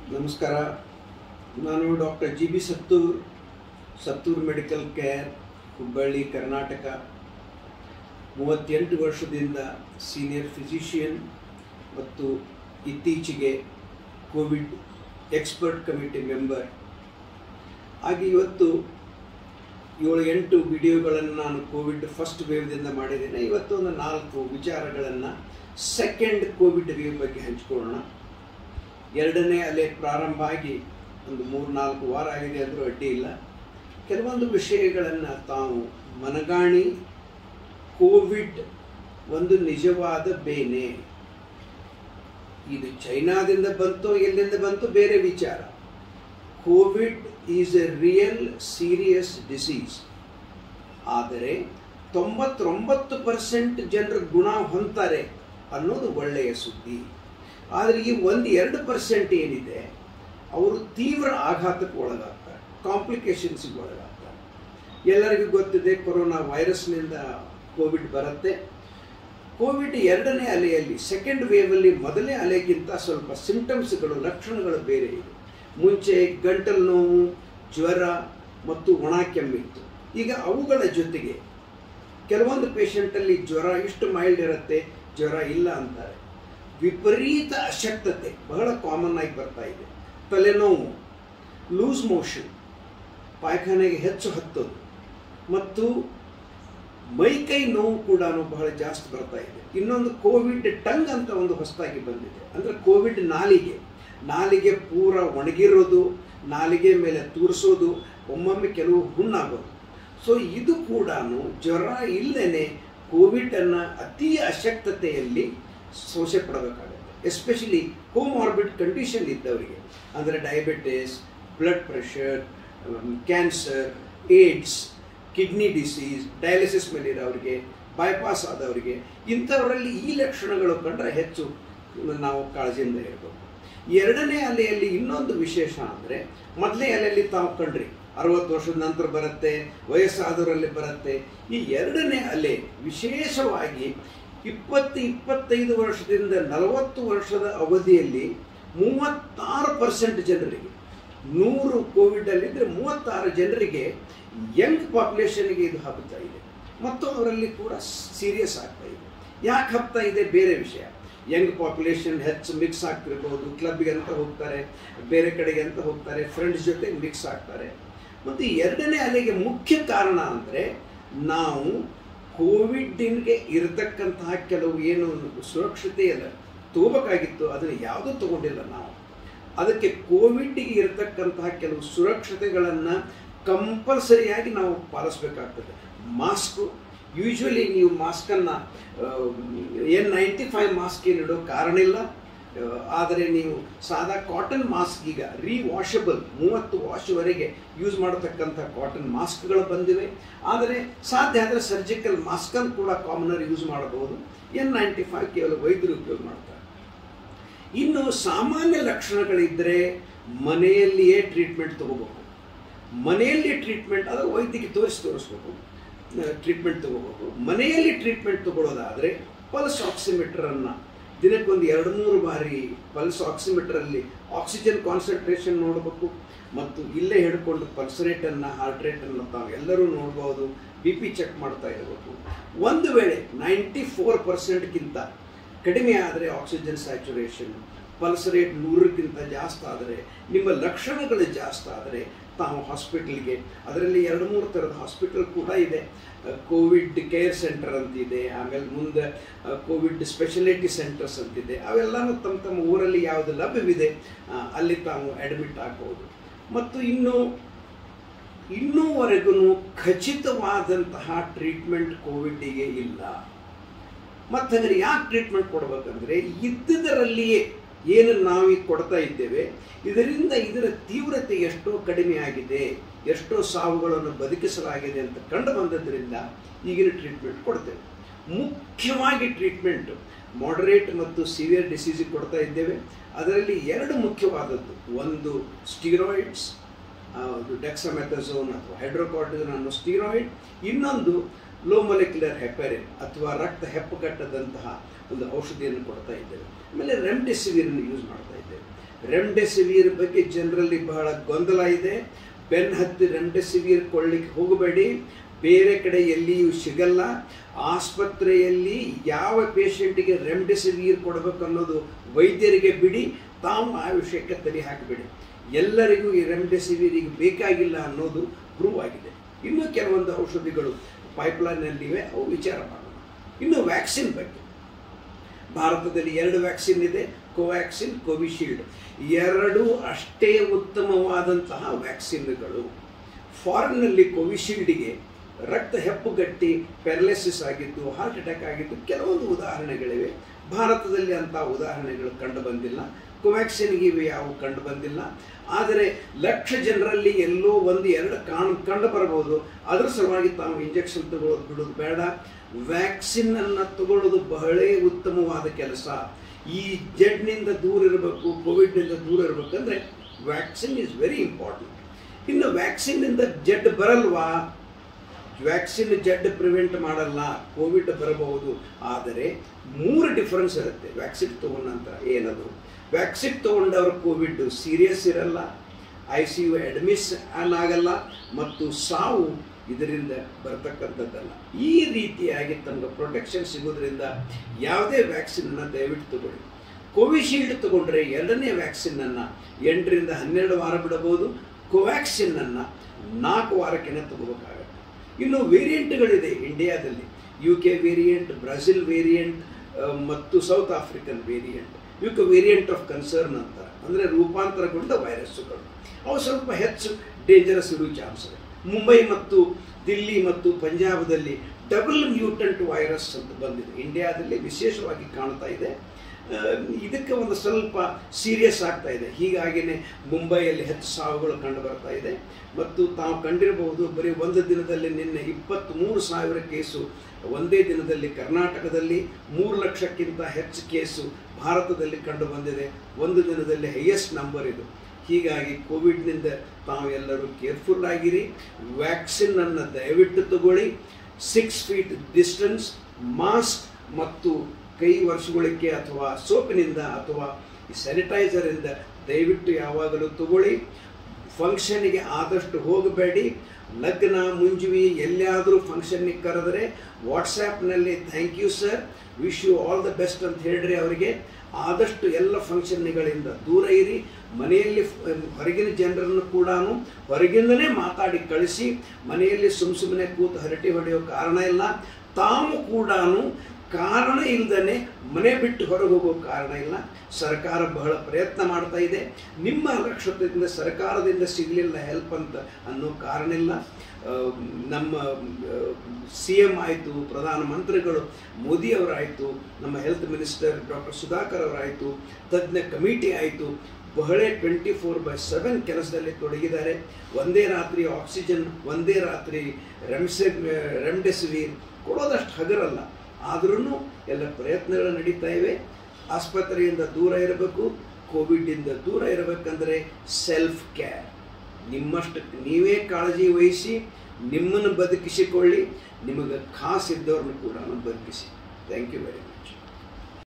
ನಮಸ್ಕಾರ ನಾನು doctor G B Sattur Sattur medical care Hubballi Karnataka ಮೂವತ್ತೆಂಟು ವರ್ಷದಿಂದ ಸೀನಿಯರ್ ಫಿಸಿಷಿಯನ್ ಮತ್ತು ಇತ್ತೀಚೆಗೆ ಕೋವಿಡ್ ಎಕ್ಸ್ಪರ್ಟ್ ಕಮಿಟಿ ಮೆಂಬರ್ ಹಾಗೆ ಇವತ್ತು ಏಳು ಎಂಟು ವಿಡಿಯೋಗಳನ್ನು ನಾನು ಕೋವಿಡ್ ಫಸ್ಟ್ ವೇವ್ದಿಂದ ಮಾಡಿದ್ದೇನೆ ಇವತ್ತು ಒಂದು ನಾಲ್ಕು ವಿಚಾರಗಳನ್ನು ಸೆಕೆಂಡ್ ಕೋವಿಡ್ ವೇವ್ ಬಗ್ಗೆ ಹಂಚ್ಕೊಳ್ಳೋಣ ಎರಡನೇ ಅಲೆ ಪ್ರಾರಂಭ ಆಗಿ ಒಂದು ಮೂರು ನಾಲ್ಕು ವಾರ ಆಗಿದೆ ಅಂದರೂ ಅಡ್ಡಿ ಇಲ್ಲ ಕೆಲವೊಂದು ವಿಷಯಗಳನ್ನು ತಾವು ಮನಗಾಣಿ ಕೋವಿಡ್ ಒಂದು ನಿಜವಾದ ಬೇನೆ ಇದು ಚೈನಾದಿಂದ ಬಂತೋ ಎಲ್ಲಿಂದ ಬಂತು ಬೇರೆ ವಿಚಾರ covid is a real serious disease ಆದರೆ ತೊಂಬತ್ತೊಂಬತ್ತು ಪರ್ಸೆಂಟ್ ಜನರು ಗುಣ ಹೊಂತಾರೆ ಅನ್ನೋದು ಒಳ್ಳೆಯ ಸುದ್ದಿ ಆದರೆ ಈ ಒಂದು ಎರಡು ಪರ್ಸೆಂಟ್ ಏನಿದೆ ಅವರು ತೀವ್ರ ಆಘಾತಕ್ಕೆ ಒಳಗಾಗ್ತಾರೆ ಕಾಂಪ್ಲಿಕೇಶನ್ಸಿಗೆ ಒಳಗಾಗ್ತಾರೆ ಎಲ್ಲರಿಗೂ ಗೊತ್ತಿದೆ ಕೊರೋನಾ ವೈರಸ್ನಿಂದ ಕೋವಿಡ್ ಬರುತ್ತೆ ಕೋವಿಡ್ ಎರಡನೇ ಅಲೆಯಲ್ಲಿ ಸೆಕೆಂಡ್ ವೇವಲ್ಲಿ ಮೊದಲನೇ ಅಲೆಗಿಂತ ಸ್ವಲ್ಪ ಸಿಂಟಮ್ಸ್ಗಳು ಲಕ್ಷಣಗಳು ಬೇರೆ ಇದೆ ಮುಂಚೆ ಗಂಟಲು ನೋವು ಜ್ವರ ಮತ್ತು ಒಣ ಕೆಮ್ಮಿತ್ತು ಈಗ ಅವುಗಳ ಜೊತೆಗೆ ಕೆಲವೊಂದು ಪೇಷಂಟಲ್ಲಿ ಜ್ವರ ಇಷ್ಟು ಮೈಲ್ಡ್ ಇರುತ್ತೆ ಜ್ವರ ಇಲ್ಲ ಅಂತಾರೆ ವಿಪರೀತ ಅಶಕ್ತತೆ ಬಹಳ ಕಾಮನ್ ಆಗಿ ಬರ್ತಾ ಇದೆ ತಲೆನೋವು ಲೂಸ್ ಮೋಷನ್ ಪಾಯ್ಖಾನೆಗೆ ಹೆಚ್ಚು ಹತ್ತೋದು ಮತ್ತು ಮೈಕೈ ನೋವು ಕೂಡ ಬಹಳ ಜಾಸ್ತಿ ಬರ್ತಾ ಇದೆ ಇನ್ನೊಂದು ಕೋವಿಡ್ ಟಂಗ್ ಅಂತ ಒಂದು ಹೊಸದಾಗಿ ಬಂದಿದೆ ಅಂದರೆ ಕೋವಿಡ್ ನಾಲಿಗೆ ನಾಲಿಗೆ ಪೂರ ಒಣಗಿರೋದು ನಾಲಿಗೆ ಮೇಲೆ ತೂರಿಸೋದು ಒಮ್ಮೊಮ್ಮೆ ಕೆಲವು ಹುಣ್ಣಾಗೋದು ಸೊ ಇದು ಕೂಡ ಜ್ವರ ಇಲ್ಲದೇ ಕೋವಿಡನ್ನು ಅತಿ ಅಶಕ್ತತೆಯಲ್ಲಿ ಶೋಷೆ ಪಡಬೇಕಾಗುತ್ತೆ ಎಸ್ಪೆಷಲಿ ಕೋಮಾರ್ಬಿಡ್ ಕಂಡೀಷನ್ ಇದ್ದವರಿಗೆ ಅಂದರೆ diabetes blood pressure cancer AIDS kidney disease dialysis ಮೇಲಿರೋರಿಗೆ ಬೈಪಾಸ್ ಆದವರಿಗೆ ಇಂಥವರಲ್ಲಿ ಈ ಲಕ್ಷಣಗಳು ಕಂಡ್ರೆ ಹೆಚ್ಚು ನಾವು ಕಾಳಜಿಯಿಂದ ಇರಬೇಕು ಎರಡನೇ ಅಲೆಯಲ್ಲಿ ಇನ್ನೊಂದು ವಿಶೇಷ ಅಂದರೆ ಮೊದಲನೇ ಅಲೆಯಲ್ಲಿ ತಾವು ಕಂಡ್ರಿ ಅರವತ್ತು ವರ್ಷದ ನಂತರ ಬರುತ್ತೆ ವಯಸ್ಸಾದವರಲ್ಲಿ ಬರುತ್ತೆ ಈ ಎರಡನೇ ಅಲೆ ವಿಶೇಷವಾಗಿ ಇಪ್ಪತ್ತು ಇಪ್ಪತ್ತೈದು ವರ್ಷದಿಂದ ನಲವತ್ತು ವರ್ಷದ ಅವಧಿಯಲ್ಲಿ ಮೂವತ್ತಾರು ಪರ್ಸೆಂಟ್ ಜನರಿಗೆ ನೂರು ಕೋವಿಡಲ್ಲಿದ್ದರೆ ಮೂವತ್ತಾರು ಜನರಿಗೆ ಯಂಗ್ ಪಾಪ್ಯುಲೇಷನ್ಗೆ ಇದು ಹಬ್ಬುತ್ತಾ ಇದೆ ಮತ್ತು ಅವರಲ್ಲಿ ಕೂಡ ಸೀರಿಯಸ್ ಆಗ್ತಾ ಇದೆ ಯಾಕೆ ಹಬ್ತಾ ಇದೆ ಬೇರೆ ವಿಷಯ ಯಂಗ್ ಪಾಪ್ಯುಲೇಷನ್ ಹೆಚ್ಚು ಮಿಕ್ಸ್ ಆಗ್ತಿರ್ಬೋದು ಕ್ಲಬ್ಗೆ ಅಂತ ಹೋಗ್ತಾರೆ ಬೇರೆ ಕಡೆಗೆ ಅಂತ ಹೋಗ್ತಾರೆ ಫ್ರೆಂಡ್ಸ್ ಜೊತೆ ಮಿಕ್ಸ್ ಆಗ್ತಾರೆ ಮತ್ತು ಎರಡನೇ ಅಲೆಗೆ ಮುಖ್ಯ ಕಾರಣ ಅಂದರೆ ನಾವು ಕೋವಿಡ್ಗೆ ಇರತಕ್ಕಂತಹ ಕೆಲವು ಏನು ಸುರಕ್ಷತೆಯಲ್ಲ ತಗೋಬೇಕಾಗಿತ್ತು ಅದನ್ನು ಯಾವುದೂ ತಗೊಂಡಿಲ್ಲ ನಾವು ಅದಕ್ಕೆ ಕೋವಿಡ್ಗೆ ಇರತಕ್ಕಂತಹ ಕೆಲವು ಸುರಕ್ಷತೆಗಳನ್ನು ಕಂಪಲ್ಸರಿಯಾಗಿ ನಾವು ಪಾಲಿಸಬೇಕಾಗ್ತದೆ ಮಾಸ್ಕು ಯೂಶ್ವಲಿ ನೀವು ಮಾಸ್ಕನ್ನು ಎನ್ ನೈಂಟಿ ಫೈವ್ ಮಾಸ್ಕ್ ಏನಿಡೋ ಕಾರಣ ಇಲ್ಲ ಆದರೆ ನೀವು ಸಾದಾ ಕಾಟನ್ ಮಾಸ್ಕ್ ಈಗ ರೀವಾಷಬಲ್ ಮೂವತ್ತು ವಾಶ್ವರೆಗೆ ಯೂಸ್ ಮಾಡತಕ್ಕಂಥ ಕಾಟನ್ ಮಾಸ್ಕ್ಗಳು ಬಂದಿವೆ ಆದರೆ ಸಾಧ್ಯ ಆದರೆ ಸರ್ಜಿಕಲ್ ಮಾಸ್ಕನ್ನು ಕೂಡ ಕಾಮನರ್ ಯೂಸ್ ಮಾಡಬಹುದು ಎನ್ ನೈಂಟಿ ಫೈವ್ ಕೇವಲ ವೈದ್ಯರು ಉಪಯೋಗ ಮಾಡ್ತಾರೆ ಇನ್ನು ಸಾಮಾನ್ಯ ಲಕ್ಷಣಗಳಿದ್ದರೆ ಮನೆಯಲ್ಲಿಯೇ ಟ್ರೀಟ್ಮೆಂಟ್ ತಗೋಬೇಕು ಮನೆಯಲ್ಲಿ ಟ್ರೀಟ್ಮೆಂಟ್ ಅದು ವೈದ್ಯಕ್ಕೆ ತೋರಿಸಿ ತೋರಿಸ್ಬೇಕು ಟ್ರೀಟ್ಮೆಂಟ್ ತಗೋಬೇಕು ಮನೆಯಲ್ಲಿ ಟ್ರೀಟ್ಮೆಂಟ್ ತಗೊಳ್ಳೋದಾದರೆ ಪಲ್ಸ್ ಆಕ್ಸಿಮೀಟರನ್ನು ದಿನಕ್ಕೊಂದು ಎರಡು ಮೂರು ಬಾರಿ ಪಲ್ಸ್ ಆಕ್ಸಿಮೀಟರಲ್ಲಿ ಆಕ್ಸಿಜನ್ ಕಾನ್ಸಂಟ್ರೇಷನ್ ನೋಡಬೇಕು ಮತ್ತು ಇಲ್ಲೇ ಹಿಡ್ಕೊಂಡು ಪಲ್ಸ್ ರೇಟನ್ನು ಹಾರ್ಟ್ ರೇಟನ್ನು ತಾವು ಎಲ್ಲರೂ ನೋಡ್ಬೋದು ಬಿ ಪಿ ಚೆಕ್ ಮಾಡ್ತಾ ಇರಬೇಕು ಒಂದು ವೇಳೆ ನೈಂಟಿ ಫೋರ್ ಪರ್ಸೆಂಟ್ಗಿಂತ ಕಡಿಮೆ ಆದರೆ ಆಕ್ಸಿಜನ್ ಸ್ಯಾಚುರೇಷನ್ ಪಲ್ಸ್ ರೇಟ್ ನೂರಕ್ಕಿಂತ ಜಾಸ್ತಿ ಆದರೆ ನಿಮ್ಮ ಲಕ್ಷಣಗಳು ಜಾಸ್ತಿ ಆದರೆ ತಾವು ಹಾಸ್ಪಿಟಲ್ಗೆ ಅದರಲ್ಲಿ ಎರಡು ಮೂರು ಥರದ ಹಾಸ್ಪಿಟಲ್ ಕೂಡ ಇದೆ ಕೋವಿಡ್ ಕೇರ್ ಸೆಂಟರ್ ಅಂತಿದೆ ಆಮೇಲೆ ಮುಂದೆ ಕೋವಿಡ್ ಸ್ಪೆಷಾಲಿಟಿ ಸೆಂಟರ್ಸ್ ಅಂತಿದೆ ಅವೆಲ್ಲನೂ ತಮ್ಮ ತಮ್ಮ ಊರಲ್ಲಿ ಯಾವುದು ಲಭ್ಯವಿದೆ ಅಲ್ಲಿ ತಾವು ಅಡ್ಮಿಟ್ ಆಗ್ಬೋದು ಮತ್ತು ಇನ್ನು ಇನ್ನೂವರೆಗೂ ಖಚಿತವಾದಂತಹ ಟ್ರೀಟ್ಮೆಂಟ್ ಕೋವಿಡ್ಗೆ ಇಲ್ಲ ಮತ್ತು ಹಾಗಾದ್ರೆ ಯಾಕೆ ಟ್ರೀಟ್ಮೆಂಟ್ ಕೊಡಬೇಕಂದ್ರೆ ಇದ್ದುದರಲ್ಲಿಯೇ ಏನು ನಾವೀಗ ಕೊಡ್ತಾ ಇದ್ದೇವೆ ಇದರಿಂದ ಇದರ ತೀವ್ರತೆ ಎಷ್ಟೋ ಕಡಿಮೆ ಆಗಿದೆ ಎಷ್ಟೋ ಸಾವುಗಳನ್ನು ಬದುಕಿಸಲಾಗಿದೆ ಅಂತ ಕಂಡು ಬಂದದ್ರಿಂದ ಈಗಿನ ಟ್ರೀಟ್ಮೆಂಟ್ ಕೊಡ್ತೇವೆ ಮುಖ್ಯವಾಗಿ ಟ್ರೀಟ್ಮೆಂಟ್ ಮಾಡರೇಟ್ ಮತ್ತು ಸಿವಿಯರ್ ಡಿಸೀಸಿಗೆ ಕೊಡ್ತಾ ಇದ್ದೇವೆ ಅದರಲ್ಲಿ ಎರಡು ಮುಖ್ಯವಾದದ್ದು ಒಂದು ಸ್ಟೀರಾಯ್ಡ್ಸ್ ಡೆಕ್ಸಮೆಥಝೋನ್ ಅಥವಾ ಹೈಡ್ರೋಕಾರ್ಟಿಸನ್ ಅನ್ನೋ ಸ್ಟೀರಾಯ್ಡ್ ಇನ್ನೊಂದು ಲೋ ಮೊಲೆಕ್ಯುಲರ್ ಹೆಪರಿನ್ ಅಥವಾ ರಕ್ತ ಹೆಪ್ಪುಗಟ್ಟದಂತಹ ಒಂದು ಔಷಧಿಯನ್ನು ಕೊಡ್ತಾ ಇದ್ದೇವೆ ಆಮೇಲೆ ರೆಮ್ಡೆಸಿವಿರನ್ನು ಯೂಸ್ ಮಾಡ್ತಾ ಇದ್ದೇವೆ ರೆಮ್ಡೆಸಿವಿರ್ ಬಗ್ಗೆ ಜನರಲ್ಲಿ ಬಹಳ ಗೊಂದಲ ಇದೆ ಬೆನ್ ಹತ್ತಿ ರೆಮ್ಡೆಸಿವಿರ್ ಕೊಳ್ಳಿಕ್ಕೆ ಹೋಗಬೇಡಿ ಬೇರೆ ಕಡೆ ಎಲ್ಲಿಯೂ ಸಿಗಲ್ಲ ಆಸ್ಪತ್ರೆಯಲ್ಲಿ ಯಾವ ಪೇಷಂಟಿಗೆ ರೆಮ್ಡೆಸಿವಿರ್ ಕೊಡಬೇಕು ಅನ್ನೋದು ವೈದ್ಯರಿಗೆ ಬಿಡಿ ತಾವು ಆ ವಿಷಯಕ್ಕೆ ತಲೆ ಹಾಕಿಬಿಡಿ ಎಲ್ಲರಿಗೂ ಈ ರೆಮ್ಡೆಸಿವಿರ್ ಈಗ ಬೇಕಾಗಿಲ್ಲ ಅನ್ನೋದು ಪ್ರೂವ್ ಆಗಿದೆ ಇನ್ನೂ ಕೆಲವೊಂದು ಔಷಧಿಗಳು ಪೈಪ್ಲೈನ್ನಲ್ಲಿವೆ ಅವು ವಿಚಾರ ಮಾಡೋಣ ಇನ್ನು ವ್ಯಾಕ್ಸಿನ್ ಬಗ್ಗೆ ಭಾರತದಲ್ಲಿ ಎರಡು ವ್ಯಾಕ್ಸಿನ್ ಇದೆ ಕೋವ್ಯಾಕ್ಸಿನ್ ಕೋವಿಶೀಲ್ಡ್ ಎರಡೂ ಅಷ್ಟೇ ಉತ್ತಮವಾದಂತಹ ವ್ಯಾಕ್ಸಿನ್ಗಳು ಫಾರಿನ್ನಲ್ಲಿ ಕೋವಿಶೀಲ್ಡ್ಗೆ ರಕ್ತ ಹೆಪ್ಪುಗಟ್ಟಿ ಪ್ಯಾರಲಿಸಿಸ್ ಆಗಿದ್ದು ಹಾರ್ಟ್ ಅಟ್ಯಾಕ್ ಆಗಿದ್ದು ಕೆಲವೊಂದು ಉದಾಹರಣೆಗಳಿವೆ ಭಾರತದಲ್ಲಿ ಅಂಥ ಉದಾಹರಣೆಗಳು ಕಂಡು ಬಂದಿಲ್ಲ ಕೋವ್ಯಾಕ್ಸಿನ್ಗೆ ಇವೆ ಯಾವ ಕಂಡು ಬಂದಿಲ್ಲ ಆದರೆ ಲಕ್ಷ ಜನರಲ್ಲಿ ಎಲ್ಲೋ ಒಂದು ಎರಡು ಕಾಣ್ ಕಂಡು ಬರಬಹುದು ಅದರ ಸಲುವಾಗಿ ತಾವು ಇಂಜೆಕ್ಷನ್ ತಗೊಳ್ಳೋದು ಬಿಡೋದು ಬೇಡ ವ್ಯಾಕ್ಸಿನ್ ಅನ್ನು ತಗೊಳ್ಳೋದು ಬಹಳ ಉತ್ತಮವಾದ ಕೆಲಸ ಈ ಜಡ್ನಿಂದ ದೂರ ಇರಬೇಕು ಕೋವಿಡ್ನಿಂದ ದೂರ ಇರಬೇಕಂದ್ರೆ ವ್ಯಾಕ್ಸಿನ್ ಈಸ್ ವೆರಿ ಇಂಪಾರ್ಟೆಂಟ್ ಇನ್ನು ವ್ಯಾಕ್ಸಿನ್ನಿಂದ ಜಡ್ ಬರಲ್ವಾ ವ್ಯಾಕ್ಸಿನ್ ಜಡ್ ಪ್ರಿವೆಂಟ್ ಮಾಡಲ್ಲ ಕೋವಿಡ್ ಬರಬಹುದು ಆದರೆ ಮೂರು ಡಿಫರೆನ್ಸ್ ಇರುತ್ತೆ ವ್ಯಾಕ್ಸಿನ್ ತಗೊಂಡ ನಂತರ ಏನದು ವ್ಯಾಕ್ಸಿನ್ ತಗೊಂಡವ್ರ ಕೋವಿಡ್ ಸೀರಿಯಸ್ ಇರಲ್ಲ ಐ ಸಿ ಯು ಅಡ್ಮಿಸ್ ಆಗಲ್ಲ ಮತ್ತು ಸಾವು ಇದರಿಂದ ಬರತಕ್ಕಂಥದ್ದಲ್ಲ ಈ ರೀತಿಯಾಗಿ ತಮಗೆ ಪ್ರೊಟೆಕ್ಷನ್ ಸಿಗೋದ್ರಿಂದ ಯಾವುದೇ ವ್ಯಾಕ್ಸಿನನ್ನು ದಯವಿಟ್ಟು ತಗೊಳ್ಳಿ ಕೋವಿಶೀಲ್ಡ್ ತಗೊಂಡ್ರೆ ಎರಡನೇ ವ್ಯಾಕ್ಸಿನನ್ನು ಎಂಟರಿಂದ ಹನ್ನೆರಡು ವಾರ ಬಿಡಬಹುದು ಕೋವ್ಯಾಕ್ಸಿನನ್ನು ನಾಲ್ಕು ವಾರಕ್ಕೆ ತಗೋಬೇಕಾಗತ್ತೆ ಇನ್ನು ವೇರಿಯಂಟ್ಗಳಿದೆ ಇಂಡಿಯಾದಲ್ಲಿ U K variant Brazil variant ಮತ್ತು ಸೌತ್ ಆಫ್ರಿಕನ್ ವೇರಿಯಂಟ್ ಇವಕ್ಕೆ ವೇರಿಯಂಟ್ ಆಫ್ ಕನ್ಸರ್ನ್ ಅಂತಾರೆ ಅಂದರೆ ರೂಪಾಂತರಗೊಂಡ ವೈರಸ್ಸುಗಳು ಅವು ಸ್ವಲ್ಪ ಹೆಚ್ಚು ಡೇಂಜರಸ್ ಇರುವ ಚಾನ್ಸ್ ಇದೆ ಮುಂಬೈ ಮತ್ತು ದಿಲ್ಲಿ ಮತ್ತು ಪಂಜಾಬದಲ್ಲಿ ಡಬಲ್ ಮ್ಯೂಟೆಂಟ್ ವೈರಸ್ ಅಂತ ಬಂದಿದೆ ಇಂಡಿಯಾದಲ್ಲಿ ವಿಶೇಷವಾಗಿ ಕಾಣ್ತಾ ಇದೆ ಆ, ಇದಕ್ಕೆ ಒಂದು ಸ್ವಲ್ಪ ಸೀರಿಯಸ್ ಆಗ್ತಾ ಇದೆ ಹೀಗಾಗಿನೇ ಮುಂಬೈಯಲ್ಲಿ ಹೆಚ್ಚು ಸಾವುಗಳು ಕಂಡು ಬರ್ತಾ ಇದೆ ಮತ್ತು ತಾವು ಕಂಡಿರಬಹುದು ಬರೀ ಒಂದು ದಿನದಲ್ಲಿ ನಿನ್ನೆ ಇಪ್ಪತ್ತ್ಮೂರು ಸಾವಿರ ಕೇಸು ಒಂದೇ ದಿನದಲ್ಲಿ ಕರ್ನಾಟಕದಲ್ಲಿ ಮೂರು ಲಕ್ಷಕ್ಕಿಂತ ಹೆಚ್ಚು ಕೇಸು ಭಾರತದಲ್ಲಿ ಕಂಡು ಬಂದಿದೆ ಒಂದು ದಿನದಲ್ಲಿ ಹೈಯೆಸ್ಟ್ ನಂಬರ್ ಇದು ಹೀಗಾಗಿ ಕೋವಿಡ್ನಿಂದ ತಾವು ಎಲ್ಲರೂ ಕೇರ್ಫುಲ್ ಆಗಿರಿ ವ್ಯಾಕ್ಸಿನನ್ನು ದಯವಿಟ್ಟು ತಗೊಳ್ಳಿ ಸಿಕ್ಸ್ ಫೀಟ್ ಡಿಸ್ಟೆನ್ಸ್ ಮಾಸ್ಕ್ ಮತ್ತು ಕೈ ವರ್ಷಗಳಿಕೆ ಅಥವಾ ಸೋಪಿನಿಂದ ಅಥವಾ ಈ ಸ್ಯಾನಿಟೈಸರಿಂದ ದಯವಿಟ್ಟು ಯಾವಾಗಲೂ ತಗೊಳ್ಳಿ ಫಂಕ್ಷನ್ಗೆ ಆದಷ್ಟು ಹೋಗಬೇಡಿ ಲಗ್ನ ಮುಂಜುವಿ ಎಲ್ಲಿಯಾದರೂ ಫಂಕ್ಷನ್ನಿಗೆ ಕರೆದರೆ ವಾಟ್ಸ್ಯಾಪ್ನಲ್ಲಿ thank you sir wish you all the best ಅಂತ ಹೇಳ್ರಿ ಅವರಿಗೆ ಆದಷ್ಟು ಎಲ್ಲ ಫಂಕ್ಷನ್ಗಳಿಂದ ದೂರ ಇರಿ ಮನೆಯಲ್ಲಿ ಫ- ಹೊರಗಿನ ಜನರನ್ನು ಕೂಡ ಹೊರಗಿಂದಲೇ ಮಾತಾಡಿ ಕಳಿಸಿ ಮನೆಯಲ್ಲಿ ಸುಮ್ಮ ಸುಮ್ಮನೆ ಕೂತು ಹರಟೆ ಹೊಡೆಯೋ ಕಾರಣ ಇಲ್ಲ ತಾವು ಕೂಡ ಕಾರಣ ಇಲ್ಲದೇ ಮನೆ ಬಿಟ್ಟು ಹೊರಗೆ ಹೋಗೋ ಕಾರಣ ಇಲ್ಲ ಸರ್ಕಾರ ಬಹಳ ಪ್ರಯತ್ನ ಮಾಡ್ತಾ ಇದೆ ನಿಮ್ಮ ಲಕ್ಷದಿಂದ ಸರ್ಕಾರದಿಂದ ಸಿಗಲಿಲ್ಲ ಹೆಲ್ಪ್ ಅಂತ ಅನ್ನೋ ಕಾರಣ ಇಲ್ಲ ಆ, ನಮ್ಮ ಸಿ ಎಮ್ ಆಯಿತು ಪ್ರಧಾನಮಂತ್ರಿಗಳು ಮೋದಿಯವರಾಯಿತು ನಮ್ಮ ಹೆಲ್ತ್ ಮಿನಿಸ್ಟರ್ ಡಾಕ್ಟರ್ ಸುಧಾಕರ್ ಅವರಾಯಿತು ತಜ್ಞ ಕಮಿಟಿ ಆಯಿತು ಬಹಳ ಟ್ವೆಂಟಿ ಫೋರ್ ಬೈ ಸೆವೆನ್ ಕೆಲಸದಲ್ಲಿ ತೊಡಗಿದ್ದಾರೆ ಒಂದೇ ರಾತ್ರಿ ಆಕ್ಸಿಜನ್ ಒಂದೇ ರಾತ್ರಿ ರೆಮ್ಸೆ ರೆಮ್ಡೆಸಿವಿರ್ ಕೊಡೋದಷ್ಟು ಹಗರಲ್ಲ ಆದ್ರೂ ಎಲ್ಲ ಪ್ರಯತ್ನಗಳು ನಡೀತಾ ಇವೆ ಆಸ್ಪತ್ರೆಯಿಂದ ದೂರ ಇರಬೇಕು ಕೋವಿಡ್ಡಿಂದ ದೂರ ಇರಬೇಕಂದ್ರೆ ಸೆಲ್ಫ್ ಕೇರ್ ನಿಮ್ಮಷ್ಟಕ್ಕೆ ನೀವೇ ಕಾಳಜಿ ವಹಿಸಿ ನಿಮ್ಮನ್ನು ಬದುಕಿಸಿಕೊಳ್ಳಿ ನಿಮಗೆ ಖಾಸ್ ಇದ್ದವ್ರನ್ನ ಕೂಡ ಬದುಕಿಸಿ ಥ್ಯಾಂಕ್ ಯು ವೆರಿ ಮಚ್